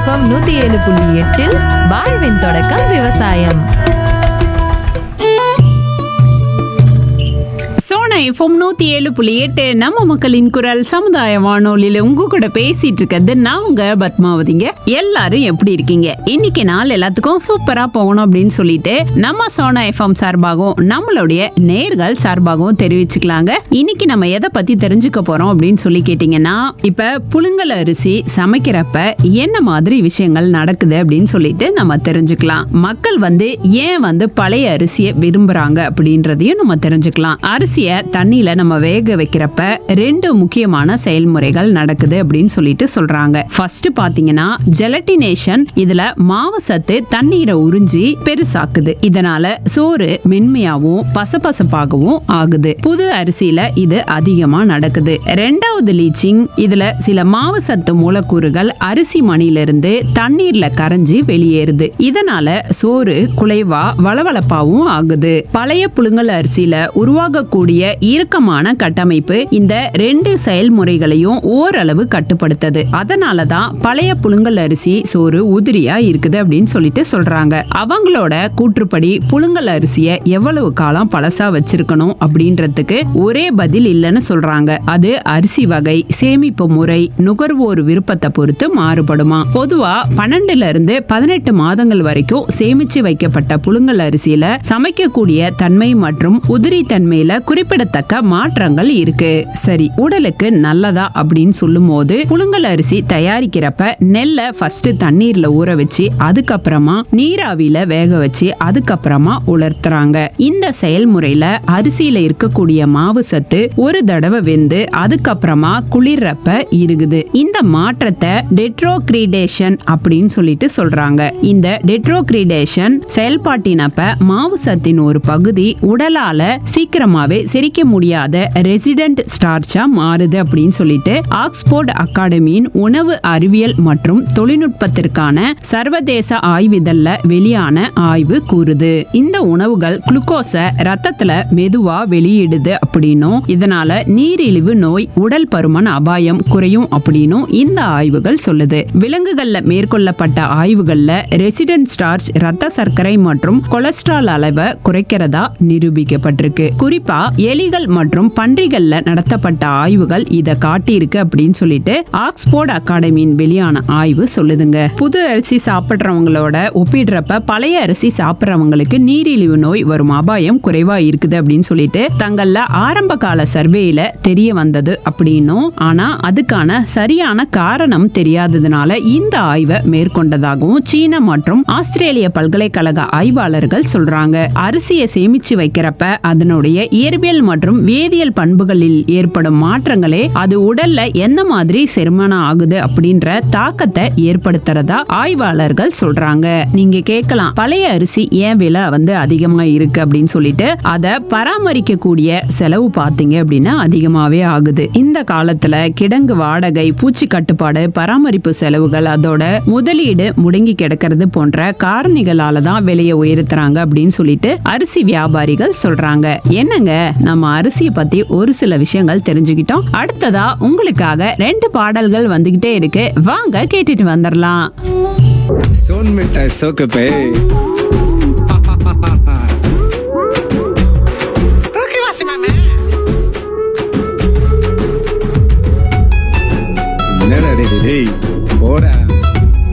FM நூத்தி ஏழு புள்ளி எட்டில் வாழ்வின் தொடக்கம் விவசாயம் சோனா எஃப்எம் நூத்தி ஏழு புள்ளி எட்டு நம்ம மக்களின் குரல் சமுதாய வானொலியில உங்க கூட பேசிட்டு இருக்கிறது நான் உங்க பத்மாவதிங்க எல்லாரும் எப்படி இருக்கீங்க இன்னைக்கு நாள் எல்லாத்துக்கும் சூப்பரா போகணும் அப்படின்னு சொல்லிட்டு நம்ம சோனா எஃப்எம் சார்பாகவும் நம்மளுடைய நேர்கள் சார்பாகவும் தெரிவிச்சுக்கலாங்க இன்னைக்கு நம்ம எதை பத்தி தெரிஞ்சுக்க போறோம் அப்படின்னு சொல்லி கேட்டீங்கன்னா இப்ப புழுங்கல் அரிசி சமைக்கிறப்ப என்ன மாதிரி விஷயங்கள் நடக்குது அப்படின்னு சொல்லிட்டு நம்ம தெரிஞ்சுக்கலாம் மக்கள் வந்து ஏன் வந்து பழைய அரிசியை விரும்புறாங்க அப்படின்றதையும் நம்ம தெரிஞ்சுக்கலாம் அரிசியை தண்ணியில நம்ம வேக வைக்கிறப்ப ரெண்டு முக்கியமான செயல்முறைகள் நடக்குது அப்படின்னு சொல்லிட்டு சொல்றாங்க ஃபர்ஸ்ட் பாத்தீங்கன்னா ஜெலட்டினேஷன் இதுல மாவு சத்து தண்ணீரை உறிஞ்சி பெருசாக்குது இதனால சோறு மென்மையாவும் பசபசப்பாகவும் ஆகுது புது அரிசியில இது அதிகமா நடக்குது ரெண்டாவது லீச்சிங் இதுல சில மாவு சத்து மூலக்கூறுகள் அரிசி மணிலிருந்து தண்ணீர்ல கரைஞ்சு வெளியேறுது இதனால சோறு குலைவா வளவளப்பாவும் ஆகுது பழைய புழுங்கல் அரிசியில உருவாகக்கூடிய இறுக்கமான கட்டமைப்பு இந்த ரெண்டு செயல்முறைகளையும் ஓரளவு கட்டுப்படுத்தது அதனாலதான் பழைய புழுங்கல் அரிசி சோறு உதிரியா இருக்குது அப்படின்னு சொல்லிட்டு சொல்றாங்க அவங்களோட கூற்றுப்படி புழுங்கல் அரிசியை எவ்வளவு காலம் பழசா வச்சிருக்கணும் அப்படின்றதுக்கு ஒரே பதில் இல்லைன்னு சொல்றாங்க அது அரிசி வகை சேமிப்பு முறை நுகர்வோர் விருப்பத்தை பொறுத்து மாறுபடுமா பொதுவா பன்னெண்டுல இருந்து பதினெட்டு மாதங்கள் வரைக்கும் சேமிச்சு வைக்கப்பட்ட புழுங்கல் அரிசியில சமைக்கக்கூடிய தன்மை மற்றும் உதிரி தன்மையில குறிப்பிடத்தக்க மாற்றங்கள் இருக்கு சரி உடலுக்கு நல்லதா அப்படின்னு சொல்லும் போது புழுங்கல் அரிசி தயாரிக்கிறப்ப நெல்லை ஃபர்ஸ்ட் தண்ணீர்ல ஊற வச்சு அதுக்கப்புறமா நீராவியில வேக வச்சு அதுக்கப்புறமா உலர்த்துறாங்க இந்த செயல்முறையில அரிசியில இருக்கக்கூடிய மாவு சத்து ஒரு தடவை வெந்து அதுக்கப்புறமா குளிர்றப்ப இருகுது இந்த மாற்றத்தை டெட்ரோக்ரீடேஷன் அப்படின்னு சொல்லிட்டு சொல்றாங்க இந்த டெட்ரோக்ரீடேஷன் செயல்பாட்டினப்ப மாவு சத்தின் ஒரு பகுதி உடலால சீக்கிரமாவே செரிக்க முடியாத ரெசிடென்ட் ஸ்டார்ச்சா மாறுது அப்படின்னு சொல்லிட்டு ஆக்ஸ்போர்ட் அகாடமியின் உணவு அறிவியல் மற்றும் தொழில்நுட்பத்திற்கான சர்வதேச ஆய்விதழ்ல வெளியான ஆய்வு கூறுது இந்த உணவுகள் குளுக்கோஸை ரத்தத்துல மெதுவா வெளியிடுது அப்படின்னும் இதனால நீரிழிவு நோய் உடல் பருமன் அபாயம் குறையும் அப்படின்னும் இந்த ஆய்வுகள் சொல்லுது விலங்குகள்ல மேற்கொள்ளப்பட்ட ஆய்வுகள்ல ரெசிடென்ட் ஸ்டார்ச் ரத்த சர்க்கரை மற்றும் கொலஸ்ட்ரால் அளவை குறைக்கிறதா நிரூபிக்கப்பட்டிருக்கு குறிப்பா எலிகள் மற்றும் பன்றிகள்ல நடத்தப்பட்ட ஆய்வுகள் இத காட்டியிருக்கு அப்படின்னு சொல்லிட்டு ஆக்ஸ்போர்ட் அகாடமியின் வெளியான ஆய்வு சொல்லுதுங்க புது அரிசி சாப்பிடுறவங்களோட ஒப்பிடுறப்ப பழைய அரிசி சாப்பிடுறவங்களுக்கு நீரிழிவு நோய் வரும் அபாயம் குறைவா இருக்குது அப்படின்னு சொல்லிட்டு தங்கள்ல ஆரம்ப கால சர்வேல தெரிய வந்தது அப்படின்னும் ஆனா அதுக்கான சரியான காரணம் தெரியாததுனால இந்த ஆய்வை மேற்கொண்டதாகவும் சீன மற்றும் ஆஸ்திரேலிய பல்கலைக்கழக ஆய்வாளர்கள் சொல்றாங்க அரிசியை சேமிச்சு வைக்கிறப்ப அதனுடைய இயற்பியல் மற்றும் வேதியியல் பண்புகளில் ஏற்படும் மாற்றங்களே அது உடல்ல எந்த மாதிரி செரிமானம் ஆகுது அப்படின்ற தாக்கத்தை ஏற்படுத்துறதா ஆய்வாளர்கள் சொல்றாங்க நீங்க கேட்கலாம் பழைய அரிசி ஏன் விலை வந்து அதிகமா இருக்கு அப்படின்னு சொல்லிட்டு அதை பராமரிக்க கூடிய செலவு பார்த்தீங்க அப்படின்னா அதிகமாவே ஆகுது இந்த காலத்துல கிடங்கு வாடகை பூச்சி கட்டுப்பாடு பராமரிப்பு செலவுகள் அதோட முதலீடு முடங்கி கிடக்கிறது போன்ற காரணிகளால தான் விலையை உயர்த்துறாங்க அப்படின்னு சொல்லிட்டு அரிசி வியாபாரிகள் சொல்றாங்க என்னங்க நம்ம அரிசியை பத்தி ஒரு சில விஷயங்கள் தெரிஞ்சுக்கிட்டோம் அடுத்ததா உங்களுக்காக ரெண்டு பாடல்கள் வந்துகிட்டே இருக்கு வாங்க கேட்டுட்டு வந்துடலாம் सोन मिठाई सोक पे என்னடா டேய், டேய் போடா